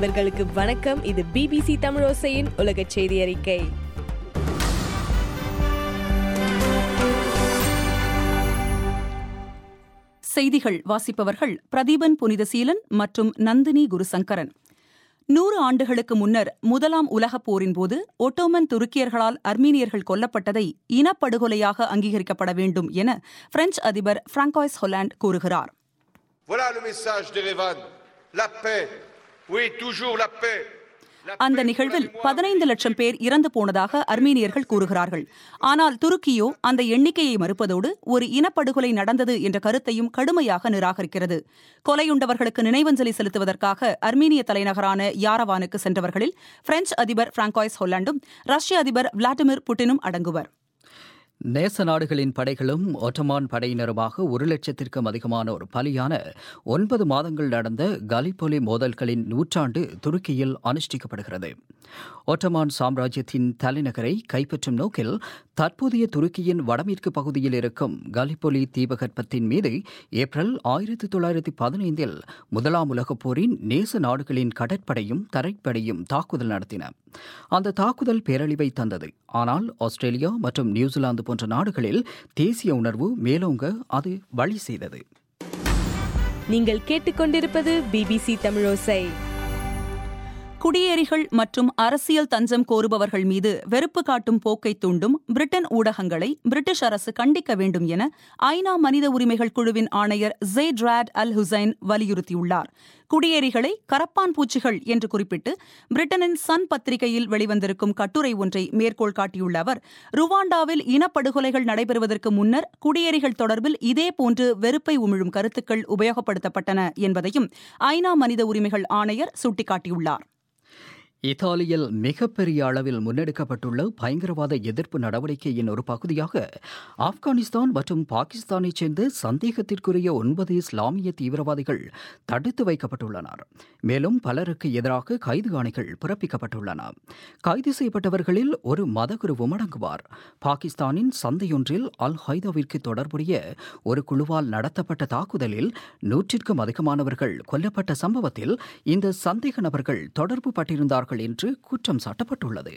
நண்பர்களுக்கு வணக்கம் இது பிபிசி தமிழோசையின் உலக செய்தி அறிக்கை செய்திகள் வாசிப்பவர்கள் பிரதீபன் புனிதசீலன் மற்றும் நந்தினி குருசங்கரன் நூறு ஆண்டுகளுக்கு முன்னர் முதலாம் உலகப் போரின் போது ஒட்டோமன் துருக்கியர்களால் அர்மீனியர்கள் கொல்லப்பட்டதை இனப்படுகொலையாக அங்கீகரிக்கப்பட வேண்டும் என பிரெஞ்சு அதிபர் பிராங்காய்ஸ் ஹொலாண்ட் கூறுகிறார் Voilà le message d'Erevan. La paix. Oui, toujours la paix. La அந்த paix நிகழ்வில் pour la பதினைந்து லட்சம் பேர் இறந்து போனதாக அர்மீனியர்கள் கூறுகிறார்கள் ஆனால் துருக்கியோ அந்த எண்ணிக்கையை மறுப்பதோடு ஒரு இனப்படுகொலை நடந்தது என்ற கருத்தையும் கடுமையாக நிராகரிக்கிறது கொலையுண்டவர்களுக்கு நினைவஞ்சலி செலுத்துவதற்காக அர்மீனிய தலைநகரான யாரவானுக்கு சென்றவர்களில் பிரெஞ்சு அதிபர் பிராங்காய்ஸ் ஹொல்லாண்டும் ரஷ்ய அதிபர் விளாடிமிர் புட்டினும் அடங்குவர் நேச நாடுகளின் படைகளும் ஒட்டமான் படையினருமாக ஒரு லட்சத்திற்கும் அதிகமானோர் பலியான ஒன்பது மாதங்கள் நடந்த கலிபொலி மோதல்களின் நூற்றாண்டு துருக்கியில் அனுஷ்டிக்கப்படுகிறது ஒட்டமான் சாம்ராஜ்யத்தின் தலைநகரை கைப்பற்றும் நோக்கில் தற்போதைய துருக்கியின் வடமேற்கு பகுதியில் இருக்கும் கலிபொலி தீபகற்பத்தின் மீது ஏப்ரல் ஆயிரத்தி தொள்ளாயிரத்தி பதினைந்தில் முதலாம் உலகப் போரின் நேச நாடுகளின் கடற்படையும் தரைப்படையும் தாக்குதல் நடத்தின அந்த தாக்குதல் பேரழிவை தந்தது ஆனால் ஆஸ்திரேலியா மற்றும் நியூசிலாந்து போன்ற நாடுகளில் தேசிய உணர்வு மேலோங்க அது வழி செய்தது நீங்கள் கேட்டுக்கொண்டிருப்பது பிபிசி தமிழோசை குடியேறிகள் மற்றும் அரசியல் தஞ்சம் கோருபவர்கள் மீது வெறுப்பு காட்டும் போக்கை தூண்டும் பிரிட்டன் ஊடகங்களை பிரிட்டிஷ் அரசு கண்டிக்க வேண்டும் என ஐநா மனித உரிமைகள் குழுவின் ஆணையர் ஜெய்ட் ராட் அல் ஹுசைன் வலியுறுத்தியுள்ளார் குடியேறிகளை கரப்பான் பூச்சிகள் என்று குறிப்பிட்டு பிரிட்டனின் சன் பத்திரிகையில் வெளிவந்திருக்கும் கட்டுரை ஒன்றை மேற்கோள் காட்டியுள்ள அவர் ருவாண்டாவில் இனப்படுகொலைகள் நடைபெறுவதற்கு முன்னர் குடியேறிகள் தொடர்பில் இதேபோன்று வெறுப்பை உமிழும் கருத்துக்கள் உபயோகப்படுத்தப்பட்டன என்பதையும் ஐநா மனித உரிமைகள் ஆணையர் சுட்டிக்காட்டியுள்ளார் இத்தாலியில் மிகப்பெரிய அளவில் முன்னெடுக்கப்பட்டுள்ள பயங்கரவாத எதிர்ப்பு நடவடிக்கையின் ஒரு பகுதியாக ஆப்கானிஸ்தான் மற்றும் பாகிஸ்தானைச் சேர்ந்த சந்தேகத்திற்குரிய ஒன்பது இஸ்லாமிய தீவிரவாதிகள் தடுத்து வைக்கப்பட்டுள்ளனர் மேலும் பலருக்கு எதிராக கைது ஆணைகள் பிறப்பிக்கப்பட்டுள்ளன கைது செய்யப்பட்டவர்களில் ஒரு மதகுருவும் அடங்குவார் பாகிஸ்தானின் சந்தையொன்றில் அல் ஹைதாவிற்கு தொடர்புடைய ஒரு குழுவால் நடத்தப்பட்ட தாக்குதலில் நூற்றிற்கும் அதிகமானவர்கள் கொல்லப்பட்ட சம்பவத்தில் இந்த சந்தேக நபர்கள் தொடர்பு பட்டிருந்தார்கள் என்று குற்றம் சாட்டப்பட்டுள்ளது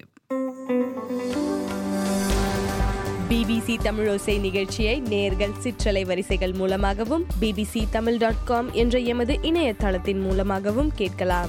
பிபிசி தமிழோசை நிகழ்ச்சியை நேர்கள் சிற்றலை வரிசைகள் மூலமாகவும் பிபிசி தமிழ் டாட் காம் என்ற எமது இணையதளத்தின் மூலமாகவும் கேட்கலாம்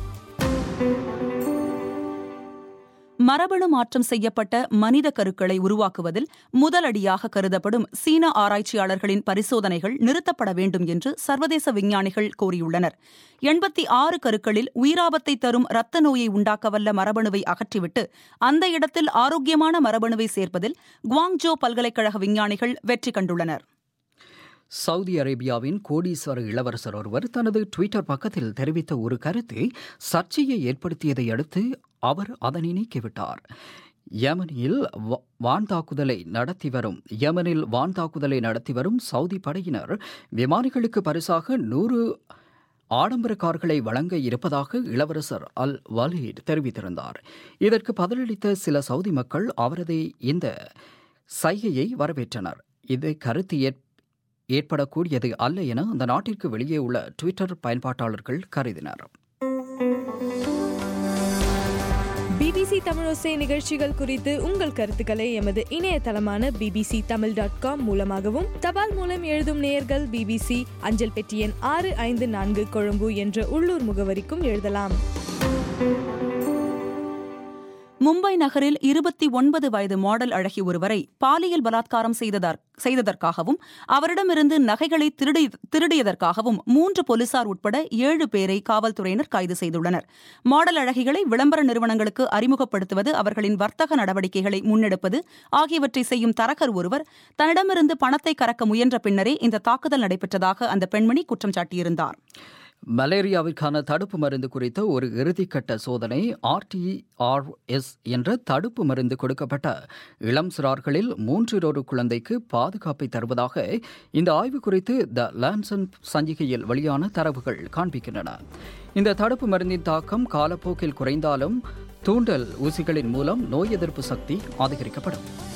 மரபணு மாற்றம் செய்யப்பட்ட மனித கருக்களை உருவாக்குவதில் முதலடியாக கருதப்படும் சீன ஆராய்ச்சியாளர்களின் பரிசோதனைகள் நிறுத்தப்பட வேண்டும் என்று சர்வதேச விஞ்ஞானிகள் கோரியுள்ளனர் எண்பத்தி ஆறு கருக்களில் உயிராபத்தை தரும் இரத்த நோயை உண்டாக்கவல்ல மரபணுவை அகற்றிவிட்டு அந்த இடத்தில் ஆரோக்கியமான மரபணுவை சேர்ப்பதில் குவாங்ஜோ பல்கலைக்கழக விஞ்ஞானிகள் வெற்றி கண்டுள்ளனர் சவுதி அரேபியாவின் கோடீஸ்வர இளவரசர் ஒருவர் தனது ட்விட்டர் பக்கத்தில் தெரிவித்த ஒரு கருத்து சர்ச்சையை ஏற்படுத்தியதை அடுத்து அவர் அதனை நீக்கிவிட்டார் யமனில் வ- வான் தாக்குதலை நடத்தி வரும் யமனில் வான் தாக்குதலை நடத்தி வரும் சவுதி படையினர் விமானிகளுக்கு பரிசாக நூறு ஆடம்பர கார்களை வழங்க இருப்பதாக இளவரசர் அல் வலீட் தெரிவித்திருந்தார் இதற்கு பதிலளித்த சில சவுதி மக்கள் அவரது இந்த சைகையை வரவேற்றனர் இது கருத்து ஏற் ஏற்படக்கூடியது அல்ல என அந்த நாட்டிற்கு வெளியே உள்ள ட்விட்டர் பயன்பாட்டாளர்கள் கருதினர் பிபிசி தமிழோசை நிகழ்ச்சிகள் குறித்து உங்கள் கருத்துக்களை எமது இணையதளமான பிபிசி தமிழ் டாட் காம் மூலமாகவும் தபால் மூலம் எழுதும் நேயர்கள் பிபிசி அஞ்சல் பெட்டி எண் ஆறு ஐந்து நான்கு கொழும்பு என்ற உள்ளூர் முகவரிக்கும் எழுதலாம் மும்பை நகரில் இருபத்தி ஒன்பது வயது மாடல் அழகி ஒருவரை பாலியல் பலாத்காரம் செய்ததற்- செய்ததற்காகவும் அவரிடமிருந்து நகைகளை திருடி திருடியதற்காகவும் மூன்று போலீசார் உட்பட ஏழு பேரை காவல்துறையினர் கைது செய்துள்ளனர் மாடல் அழகிகளை விளம்பர நிறுவனங்களுக்கு அறிமுகப்படுத்துவது அவர்களின் வர்த்தக நடவடிக்கைகளை முன்னெடுப்பது ஆகியவற்றை செய்யும் தரகர் ஒருவர் தன்னிடமிருந்து பணத்தை கறக்க முயன்ற பின்னரே இந்த தாக்குதல் நடைபெற்றதாக அந்த பெண்மணி குற்றம் சாட்டியிருந்தார் மலேரியாவிற்கான தடுப்பு மருந்து குறித்த ஒரு இறுதிக்கட்ட சோதனை ஆர்டிஆர்எஸ் என்ற தடுப்பு மருந்து கொடுக்கப்பட்ட இளம் சிறார்களில் மூன்றில் ஒரு குழந்தைக்கு பாதுகாப்பை தருவதாக இந்த ஆய்வு குறித்து த லான்சன் சஞ்சிகையில் வெளியான தரவுகள் காண்பிக்கின்றன இந்த தடுப்பு மருந்தின் தாக்கம் காலப்போக்கில் குறைந்தாலும் தூண்டல் ஊசிகளின் மூலம் நோய் எதிர்ப்பு சக்தி அதிகரிக்கப்படும்